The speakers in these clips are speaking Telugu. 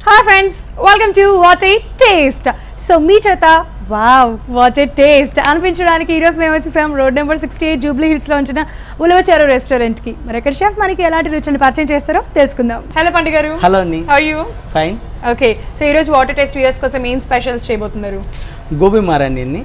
Hi friends welcome to what a taste so మీ చేత వావ్ వాట్ ఏ టేస్ట్ అనిపించడానికి ఈరోజు మేము వచ్చేసాం రోడ్ నెంబర్ సిక్స్టీ ఎయిట్ జూబ్లీ హిల్స్లో ఉంచిన ఉలవచారు రెస్టారెంట్కి మరి అక్కడ షెఫ్ మనకి ఎలాంటి రుచులు పరిచయం చేస్తారో తెలుసుకుందాం హలో పండు గారు హలో అండి how you fine okay so ఈరోజు వాటర్ టేస్ట్ వ్యూయర్స్ కోసం ఏం స్పెషల్స్ చేయబోతున్నారు గోబీ మారండి అండి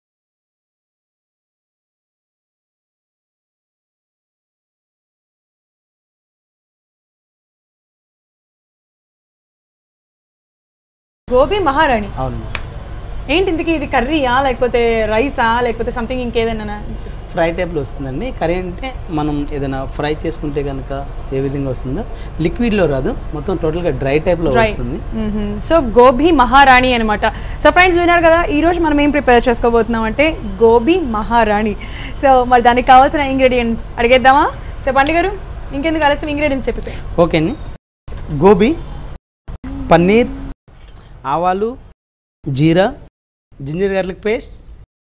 గోబీ మహారాణి అవును ఏంటి ఇంతకీ ఇది కర్రీయా లేకపోతే రైసా లేకపోతే సంథింగ్ ఇంకేదైనా ఫ్రై టైప్లో వస్తుందండి కర్రీ అంటే మనం ఏదైనా ఫ్రై చేసుకుంటే కనుక ఏ విధంగా వస్తుందో లిక్విడ్లో రాదు మొత్తం టోటల్గా డ్రై టైప్లో Dry. వస్తుంది సో గోబీ మహారాణి అనమాట సో ఫ్రెండ్స్ విన్నారు కదా ఈ రోజు మనం ఏం ప్రిపేర్ చేసుకోబోతున్నాం అంటే గోబీ మహారాణి సో మరి దానికి కావాల్సిన ఇంగ్రీడియంట్స్ అడిగేద్దామా సో పండు గారు ఇంకెందుకు ఆలస్యం ఇంగ్రీడియంట్స్ చెప్పేసి ఓకే అండి గోబీ పన్నీర్ ఆవాలు జీరా జింజర్ గార్లిక్ పేస్ట్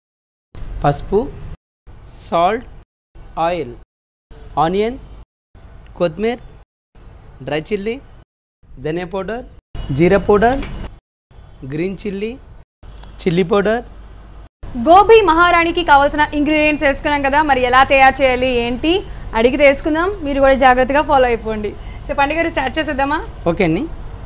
పసుపు సాల్ట్ ఆయిల్ ఆనియన్ కొత్తిమీర్ dry chilli dhania powder jeera powder green chilli chilli powder gobi మహారాణికి కావాల్సిన ఇంగ్రీడియంట్స్ తెలుసుకున్నాం కదా మరి ఎలా తయారు చేయాలి ఏంటి అడిగి తెలుసుకుందాం మీరు కూడా జాగ్రత్తగా ఫాలో అయిపోండి సో పండుగ గారు స్టార్ట్ చేసేద్దామా ఓకే అండి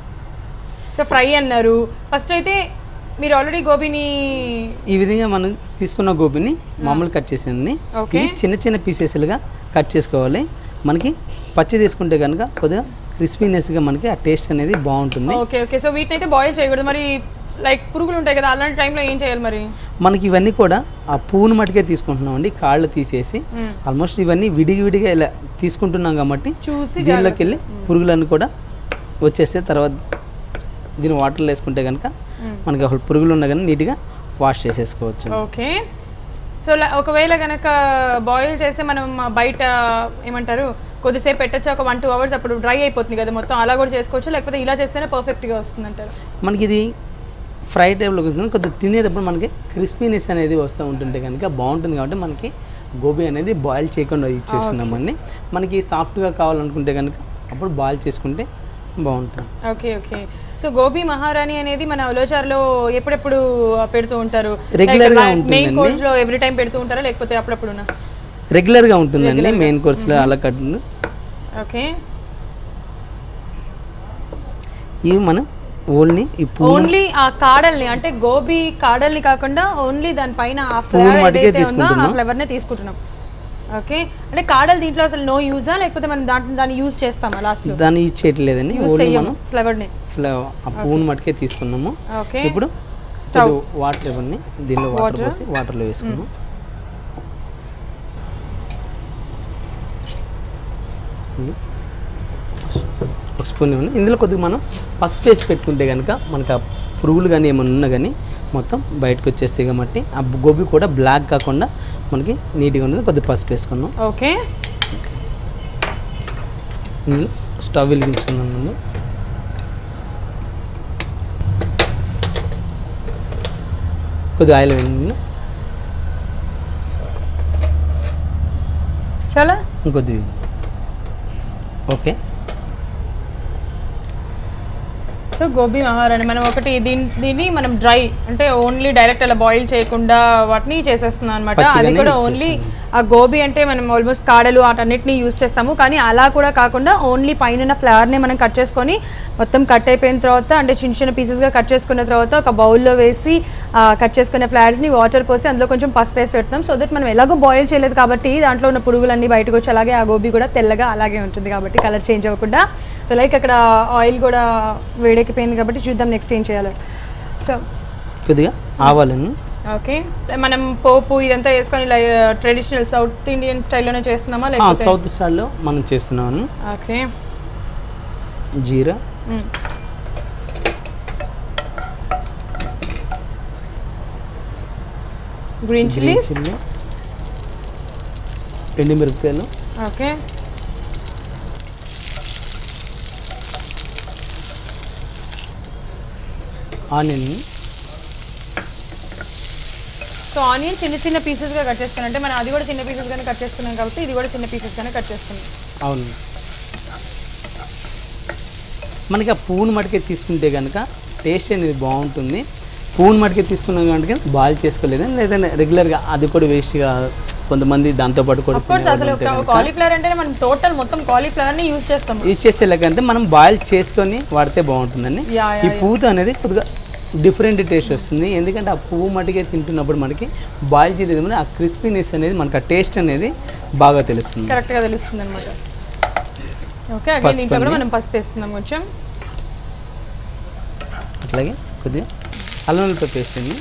సో ఫ్రై అన్నారు ఫస్ట్ అయితే మీరు ఆల్రెడీ గోబీని ఈ విధంగా మనం తీసుకున్న గోబీని మామూలు కట్ చేసాను ఓకే. ఇది చిన్న చిన్న పీసెస్లుగా కట్ చేసుకోవాలి మనకి పచ్చి తీసుకుంటే కనుక కొద్దిగా క్రిస్పీనెస్గా మనకి ఆ టేస్ట్ అనేది బాగుంటుంది ఓకే ఓకే సో వీటిని అయితే బాయిల్ చేయకూడదు మరి లైక్ పురుగులు ఉంటాయి కదా అలాంటి టైంలో ఏం చేయాలి మరి మనకి ఇవన్నీ కూడా ఆ పువ్వును మటుకే తీసుకుంటున్నాం అండి కాళ్ళు తీసేసి ఆల్మోస్ట్ ఇవన్నీ విడిగి విడిగా ఇలా తీసుకుంటున్నాం కాబట్టి చూసి దీనిలోకి వెళ్ళి పురుగులన్నీ కూడా వచ్చేస్తే తర్వాత దీని వాటర్లో వేసుకుంటే కనుక మనకి అసలు పురుగులు ఉన్నా కానీ నీట్గా వాష్ చేసేసుకోవచ్చు ఓకే సో ల- ఒకవేళ కనుక బాయిల్ చేస్తే మనం బయట ఏమంటారు కొద్దిసేపు పెట్టచ్చు ఒక వన్ టూ అవర్స్ అప్పుడు డ్రై అయిపోతుంది కదా మొత్తం అలా కూడా చేసుకోవచ్చు లేకపోతే ఇలా చేస్తేనే పర్ఫెక్ట్గా వస్తుంది అంటారు మనకి ఇది ఫ్రై టైప్లోకి వస్తుంది కొద్దిగా తినేటప్పుడు మనకి క్రిస్పీనెస్ అనేది వస్తూ ఉంటుంటే కనుక బాగుంటుంది కాబట్టి మనకి గోబీ అనేది బాయిల్ చేయకుండా యూజ్ చేస్తున్నామండి మనకి సాఫ్ట్గా కావాలనుకుంటే కనుక అప్పుడు బాయిల్ చేసుకుంటే బాగుంటుంది ఓకే ఓకే సో గోబీ మహారాణి అనేది మన ఉలోచార్లో ఎప్పుడెప్పుడు పెడుతూ ఉంటారు Regular గా మెయిన్ ఉంటుందండి. కోర్స్ లో ఎవ్రీ టైం పెడుతూ ఉంటారా లేకపోతే అప్పుడప్పుడునా రెగ్యులర్గా ఉంటుందండి మెయిన్ కోర్స్లో అలా కట్టు ఓకే ఇవి మనం ఓన్లీ ఈ పువ్వు ఓన్లీ ఆ కాడల్ని అంటే గోబీ కాడల్ని కాకుండా ఓన్లీ దానిపైన ఆ పువ్వును ఫ్లేవర్ మటుకే ఏదైతే ఉందో ఆ తీసుకుంటున్నాం. ఫ్లేవర్ నే తీసుకుంటున్నాం ఓకే అంటే కాడలు దీంట్లో అసలు నో యూజా లేకపోతే మనం దాంట్లో దాన్ని యూజ్ చేస్తామా లాస్ట్ లో దాన్ని యూజ్ చేయట్లేదండి యూజ్ ఓన్లీ చెయ్యము మనం ఫ్లేవర్ ని ఫ్లవర్ ఆ పువ్వును మటుకే తీసుకున్నాము ఓకే ఇప్పుడు కొద్ది వాటర్ ఇవ్వండి దీనిలో వాటర్ పోసి వాటర్లో వేసుకున్నాం ఒక స్పూన్ ఇవ్వండి ఇందులో కొద్దిగా మనం పసుపు వేసి పెట్టుకుంటే కనుక మనకు ఆ పురుగులు కానీ ఏమైనా ఉన్నా కానీ మొత్తం బయటకు వచ్చేస్తాయి కాబట్టి ఆ గోబీ కూడా బ్లాక్ కాకుండా మనకి నీట్గా ఉంటుంది కొద్దిగా పసుపు వేసుకున్నాం ఓకే ఇందులో స్టవ్ వెలిగించుకున్నాం ముందు కొద్దిగా ఆయిల్ వేయండి చాలా ఇంకొద్ది ఓకే సో గోబీ మహారాణి మనం ఒకటి దీని దీన్ని మనం డ్రై అంటే ఓన్లీ డైరెక్ట్ అలా బాయిల్ చేయకుండా వాటిని చేసేస్తున్నాం అనమాట అది పచ్చిగానే కూడా use ఓన్లీ ఆ గోబీ అంటే మనం ఆల్మోస్ట్ కాడలు వాటన్నిటిని యూస్ చేస్తాము కానీ అలా కూడా కాకుండా ఓన్లీ పైన ఫ్లవర్ని మనం కట్ చేసుకొని మొత్తం కట్ అయిపోయిన తర్వాత అంటే చిన్న చిన్న పీసెస్గా కట్ చేసుకున్న తర్వాత ఒక బౌల్లో వేసి కట్ చేసుకున్న ఫ్లవర్స్ని వాటర్ పోసి అందులో కొంచెం పసుపు వేసి పెడతాం సో దట్ మనం ఎలాగో బాయిల్ చేయలేదు కాబట్టి దాంట్లో ఉన్న పురుగులన్నీ బయటకు వచ్చి అలాగే ఆ గోబీ కూడా తెల్లగా అలాగే ఉంటుంది కాబట్టి కలర్ చేంజ్ అవ్వకుండా సో లైక్ అక్కడ ఆయిల్ కూడా వేడెక్కిపోయింది కాబట్టి చూద్దాం నెక్స్ట్ ఏం చేయాలి సో కొద్దిగా ఆవాలండి ఓకే మనం పోపు ఇదంతా వేసుకొని ట్రెడిషనల్ సౌత్ ఇండియన్ స్టైల్లోనే చేస్తున్నామా లేకపోతే సౌత్ స్టైల్లో మనం చేస్తున్నామని okay jeera green green chillies chilli ఎండు మిరపకాయలు ఓకే ఆనియన్ సో ఆనియన్ చిన్న చిన్న పీసెస్గా కట్ చేసుకున్నాం అంటే మనం అది కూడా చిన్న పీసెస్గానే కట్ చేసుకున్నాం కాబట్టి ఇది కూడా చిన్న పీసెస్గానే కట్ చేసుకున్నాం అవును మనకి ఆ పువ్వుని మటుకే తీసుకుంటే కనుక టేస్ట్ అనేది బాగుంటుంది పువ్వుని మటుకే తీసుకున్నాం కనుక బాయిల్ చేసుకోలేదు లేదంటే రెగ్యులర్గా అది కూడా వేస్ట్గా కొంతమంది దాంతో పాటు కూడా అఫ్ కోర్స్ అసలు కాలీఫ్లవర్ అంటే మనం టోటల్ మొత్తం కాలీఫ్లవర్ ని యూస్ చేస్తాము యూజ్ చేసేలాగంటే మనం బాయిల్ చేసుకొని వాడితే బాగుంటుందండి యా ఈ పువ్వుతో అనేది కొద్దిగా డిఫరెంట్ టేస్ట్ వస్తుంది ఎందుకంటే ఆ పువ్వు మటుకే తింటున్నప్పుడు మనకి బాయిల్ చేయలేదు కానీ ఆ క్రిస్పీనెస్ అనేది మనకి ఆ టేస్ట్ అనేది బాగా తెలుస్తుంది కరెక్ట్ గా తెలుస్తుంది అనమాట ఓకే అగైన్ పసుపు దీంట్లో కూడా అండి. మనం పసుపు వేస్తున్నాం కొంచెం అట్లాగే కొద్దిగా అల్లం వెల్లిపాయ పేస్ట్ అండి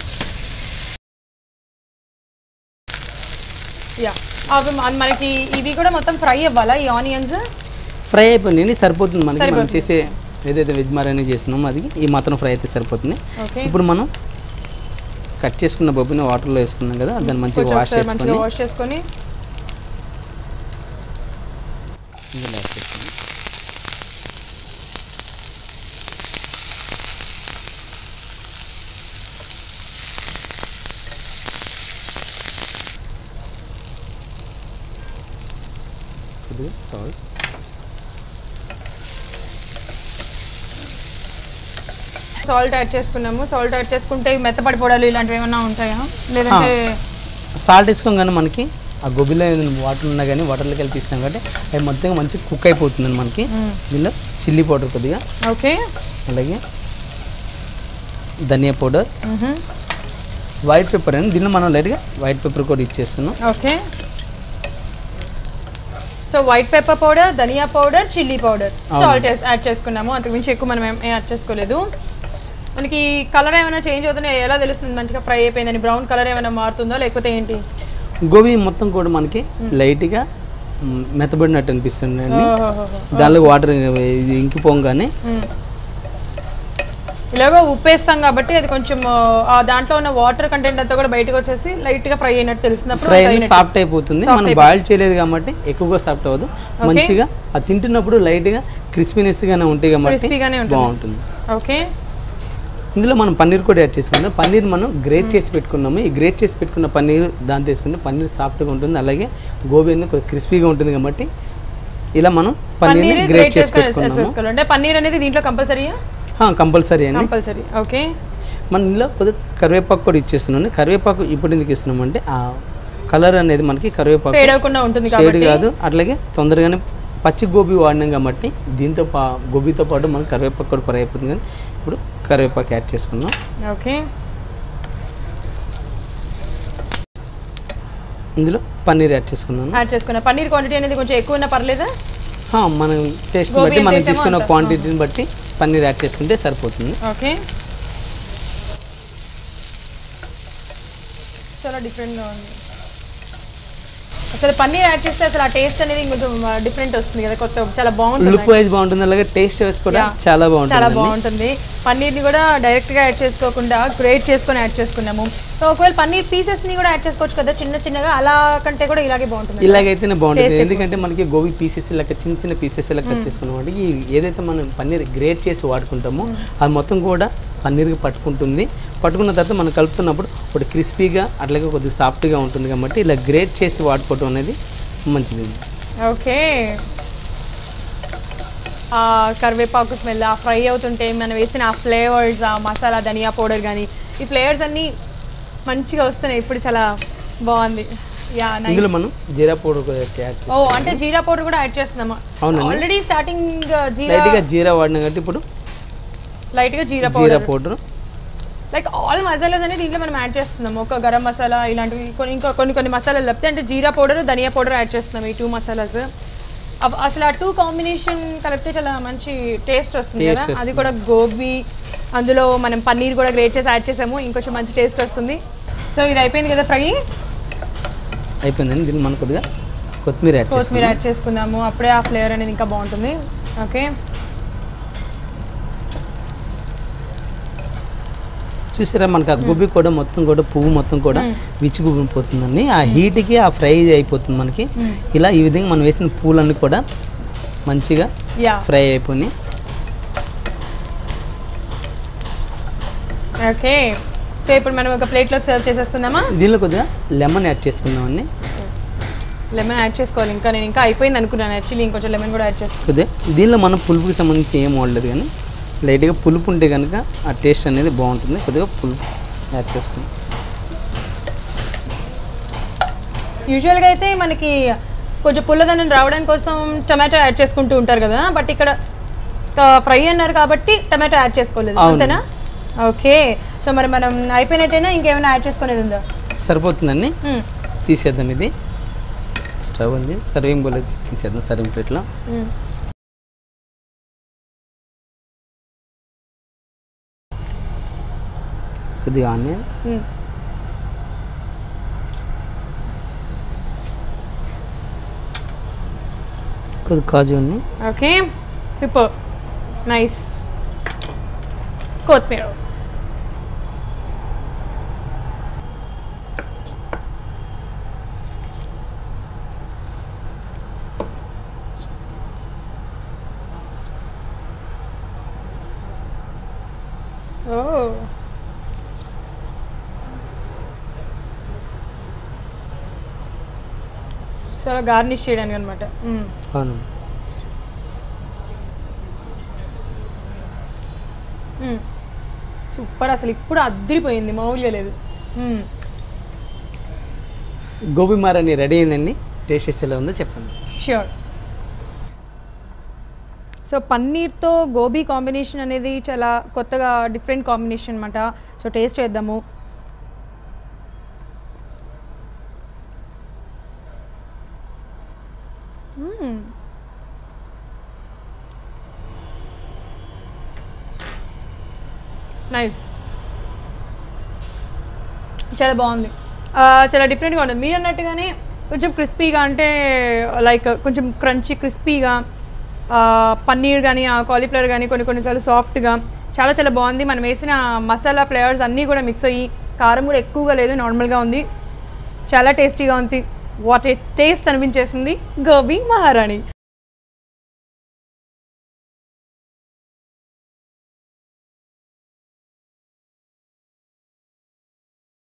యా అవి మన- మనకి ఇవి కూడా మొత్తం ఫ్రై అవ్వాలా ఈ ఆనియన్స్ ఫ్రై అయిపోయింది సరిపోతుంది మనకి మనం సరిపోతుంది. చేసే ఏదైతే వెజ్ మరానీ చేస్తున్నామో అది ఈ మాత్రం ఫ్రై అయితే సరిపోతుంది ఓకే ఇప్పుడు మనం కట్ చేసుకున్న బొబ్బిని వాటర్లో వేసుకున్నాం కదా దాన్ని మంచిగా కొంచెం వాష్ ఒకసారి మంచిగా చేసుకొని వాష్ చేసుకొని ఇందులో యాడ్ చేసుకున్నాం. కొద్దిగా సాల్ట్ సాల్ట్ యాడ్ చేసుకున్నాము సాల్ట్ యాడ్ చేసుకుంటే ఇవి మెత్తపడిపోవడాలు ఇలాంటివి ఏమన్నా ఉంటాయా లేదంటే సాల్ట్ వేసుకోగానే మనకి ఆ గొబ్బిలో ఏదైనా వాటర్ ఉన్నా కానీ వాటర్లోకి వెళ్ళి తీస్తాం కాబట్టి అవి మొత్తం మంచి కుక్ అయిపోతుంది మనకి దీనిలో చిల్లీ పౌడర్ కొద్దిగా ఓకే అలాగే ధనియా పౌడర్ వైట్ పెప్పర్ అని దీనిలో మనం లైట్గా వైట్ పెప్పర్ కూడా ఇచ్చేస్తున్నాం okay so white pepper powder dhania powder chilli powder అవును. సాల్ట్ యాడ్ చేసుకున్నాము అంతకుమించి ఎక్కువ మనం ఏం యాడ్ చేసుకోలేదు మనకి కలర్ ఏమైనా చేంజ్ అవుతుందో ఎలా తెలుస్తుంది మంచిగా ఫ్రై అయిపోయిందని బ్రౌన్ కలర్ ఏమైనా మారుతుందో లేకపోతే ఏంటి గోబీ మొత్తం కూడా మనకి లైట్గా మ్, మెత్తబడినట్టు అనిపిస్తుంది అండి ఓహోహోహో. దానిలో వాటర్ ఇది ఇంకిపోగానే మ్మ్. ఇలాగో ఉప్పు వేస్తాం కాబట్టి అది కొంచెం ఆ దాంట్లో ఉన్న వాటర్ కంటెంట్ అంతా కూడా బయటకు వచ్చేసి లైట్ గా ఫ్రై అయినట్టు తెలుస్తుంది అప్పుడు ఫ్రై అది అనేది అయినట్టు. సాఫ్ట్ అయిపోతుంది Soft మనం బాయిల్ చేయలేదు కాబట్టి ఎక్కువగా సాఫ్ట్ అవ్వదు మంచిగా అది తింటున్నప్పుడు లైట్గా క్రిస్పీనెస్గానే ఉంటాయి కాబట్టి క్రిస్పీగానే ఉంటుంది బాగుంటుంది ఓకే ఇందులో మనం పన్నీర్ కూడా యాడ్ చేసుకుందాం పన్నీర్ మనం గ్రేట్ చేసి పెట్టుకున్నాము ఈ గ్రేట్ చేసి పెట్టుకున్న పన్నీర్ దాన్ని తీసుకుంటే పన్నీర్ సాఫ్ట్గా ఉంటుంది అలాగే గోబీ అనేది కొద్దిగా క్రిస్పీగా ఉంటుంది కాబట్టి ఇలా మనం పన్నీర్ని పన్నీర్ గ్రేట్ చేసి పెట్టుకున్నాము చేసుకోవాలి అంటే పన్నీర్ అనేది దీంట్లో కంపల్సరీయా కంపల్సరీ అండి కంపల్సరీ ఓకే మనం ఇందులో కొద్దిగా కరివేపాకు కూడా ఇచ్చేస్తున్నాను కరివేపాకు ఇప్పుడు ఎందుకు ఇస్తున్నామంటే ఆ కలర్ అనేది మనకి కరివేపాకు ఫేడ్ అవ్వకుండా ఉంటుంది షేడ్ కాబట్టి కాదు అట్లాగే తొందరగానే పచ్చి గోబీ వాడినాం కాబట్టి దీంతో పా గోబీతో పాటు మనకి కరివేపాకు కూడా ఫ్రై అయిపోతుంది కానీ ఇప్పుడు కరివేపాకు యాడ్ చేసుకున్నాం ఓకే ఇందులో పన్నీర్ యాడ్ చేసుకున్నాను యాడ్ చేసుకున్నా పన్నీర్ క్వాంటిటీ అనేది కొంచెం ఎక్కువ ఉన్నా పర్లేదా హా, మనం టేస్ట్ గోబీ బట్టి ఎంత మనం వేసామో తీసుకున్న అంత. క్వాంటిటీని బట్టి పన్నీర్ యాడ్ చేసుకుంటే సరిపోతుంది ఓకే చాలా డిఫరెంట్గా ఉంది అసలు పన్నీర్ యాడ్ చేస్తే అసలు ఆ టేస్ట్ అనేది ఇంకొంచెం డిఫరెంట్ వస్తుంది కదా కొత్త చాలా బాగుంటుంది లుక్ వైజ్ బాగుంటుంది అలాగే టేస్ట్ వైజ్ కూడా Yeah. చాలా చాలా బాగుంటుంది బాగుంటుంది పన్నీర్ని కూడా డైరెక్ట్గా యాడ్ చేసుకోకుండా గ్రేట్ చేసుకొని యాడ్ చేసుకున్నాము సో ఒకవేళ పన్నీర్ పీసెస్ని కూడా యాడ్ చేసుకోవచ్చు కదా చిన్న చిన్నగా అలా కంటే కూడా ఇలాగే బాగుంటుంది ఇలాగైతేనే బాగుంటుంది Taste ఎందుకంటే మనకి గోబీ పీసెస్ ఇలా చిన్న చిన్న పీసెస్ ఇలా కట్ చేసుకున్నాం అంటే ఈ ఏదైతే మనం పన్నీర్ గ్రేట్ చేసి వాడుకుంటామో అది మొత్తం కూడా పన్నీర్కి పట్టుకుంటుంది పట్టుకున్న తర్వాత మనం కలుపుతున్నప్పుడు ఒకటి క్రిస్పీగా అట్లాగే కొద్దిగా సాఫ్ట్గా ఉంటుంది కాబట్టి ఇలా గ్రేట్ చేసి వాడుకోవటం అనేది మంచిది ఓకే ఆ కరివేపాకు స్మెల్ ఆ ఫ్రై అవుతుంటే మనం వేసిన ఆ ఫ్లేవర్స్ ఆ మసాలా ధనియా పౌడర్ కానీ ఈ ఫ్లేవర్స్ అన్నీ మంచిగా వస్తున్నాయి ఇప్పుడు చాలా బాగుంది యా నైస్ ఇందులో మనం జీరా పౌడర్ కూడా యాడ్ చేస్తాం ఓ అంటే జీరా పౌడర్ కూడా యాడ్ చేస్తున్నామా అవునండి. ఆల్రెడీ స్టార్టింగ్ జీరా లైట్గా జీరా వాడినాం కాబట్టి ఇప్పుడు లైట్ గా jeera jeera powder powder like all masalas అనేది దీంట్లో మనం యాడ్ చేస్తున్నాం ఒక గరం మసాలా ఇలాంటివి కొన్ని ఇంకా కొన్ని కొన్ని మసాలాలు తప్పితే అంటే jeera powder dhania powder add చేస్తున్నాం ఈ టూ మసాలాస్ అసలు ఆ టూ కాంబినేషన్ కలిపితే చాలా మంచి టేస్ట్ వస్తుంది Taste కదా అది కూడా గోబీ అందులో మనం పన్నీర్ కూడా గ్రేట్ చేసి యాడ్ చేసాము ఇంకొంచెం మంచి టేస్ట్ వస్తుంది సో ఇది అయిపోయింది కదా ఫ్రై అయిపోయిందండి దీన్ని మనం కొద్దిగా కొత్తిమీర యాడ్ కొత్తిమీర చేసుకుందాం యాడ్ చేసుకుందాము అప్పుడే ఆ ఫ్లేవర్ అనేది ఇంకా బాగుంటుంది ఓకే చూసారా మనకి ఆ గుబ్బి కూడా మొత్తం కూడా పువ్వు మొత్తం కూడా విచ్చుకుపోతుందండి ఆ హీట్కి ఆ ఫ్రై అయిపోతుంది మనకి ఇలా ఈ విధంగా మనం వేసిన పూలన్నీ కూడా మంచిగా యా ఫ్రై అయిపోయి ఓకే సో ఇప్పుడు మనం ఒక ప్లేట్లోకి సర్వ్ చేసేసుకుందామా దీనిలో కొద్దిగా లెమన్ యాడ్ చేసుకుందామండి లెమన్ యాడ్ చేసుకోవాలి ఇంకా నేను ఇంకా అయిపోయింది అనుకున్నాను యాక్చువల్లీ ఇంకొంచెం లెమన్ కూడా యాడ్ చేసుకోవాలి కొద్దిగా దీనిలో మనం పులుపుకి సంబంధించి ఏం వాడలేదు కానీ లైట్గా పులుపు ఉంటే కనుక ఆ టేస్ట్ అనేది బాగుంటుంది కొద్దిగా పులుపు యాడ్ చేసుకుని యూజువల్గా అయితే మనకి కొంచెం పుల్లదనం రావడం కోసం టమాటో యాడ్ చేసుకుంటూ ఉంటారు కదా బట్ ఇక్కడ ఫ్రై అన్నారు కాబట్టి టమాటో యాడ్ చేసుకోలేదు అవును. అంతేనా ఓకే సో మరి మనం అయిపోయినట్టేనా ఇంకేమైనా యాడ్ చేసుకునేది ఉందా సరిపోతుందండి మ్మ్. తీసేద్దాం ఇది స్టవ్ ఉంది సర్వింగ్ బౌల్ అయితే తీసేద్దాం సర్వింగ్ ప్లేట్లో మ్మ్. కొద్దిగా ఆనియన్ మ్మ్. కొద్దిగా కాజు ఉంది ఓకే సూపర్ నైస్ కొత్తిమీర ఓ చాలా గార్నిష్ చేయడానికి అనమాట అవును సూపర్ అసలు ఇప్పుడు అద్దరిపోయింది మామూలుగా లేదు మ్మ్. గోబీ మారని రెడీ అయిందండి టేస్ట్ చేసి ఎలా ఉందో చెప్పండి ష్యూర్ సో పన్నీర్తో గోబీ కాంబినేషన్ అనేది చాలా కొత్తగా డిఫరెంట్ కాంబినేషన్ అనమాట సో టేస్ట్ చేద్దాము నైస్ చాలా బాగుంది ఆ, చాలా డిఫరెంట్గా ఉంటుంది మీరు అన్నట్టుగానే కొంచెం క్రిస్పీగా అంటే లైక్ కొంచెం క్రంచీ క్రిస్పీగా పన్నీర్ కానీ ఆ కాలీఫ్లవర్ కానీ కొన్ని కొన్నిసార్లు సాఫ్ట్గా చాలా చాలా బాగుంది మనం వేసిన మసాలా ఫ్లేవర్స్ అన్నీ కూడా మిక్స్ అయ్యి కారం కూడా ఎక్కువగా లేదు నార్మల్గా ఉంది చాలా టేస్టీగా ఉంది వాట్ ఏ టేస్ట్ అనిపించేసింది గోబీ మహారాణి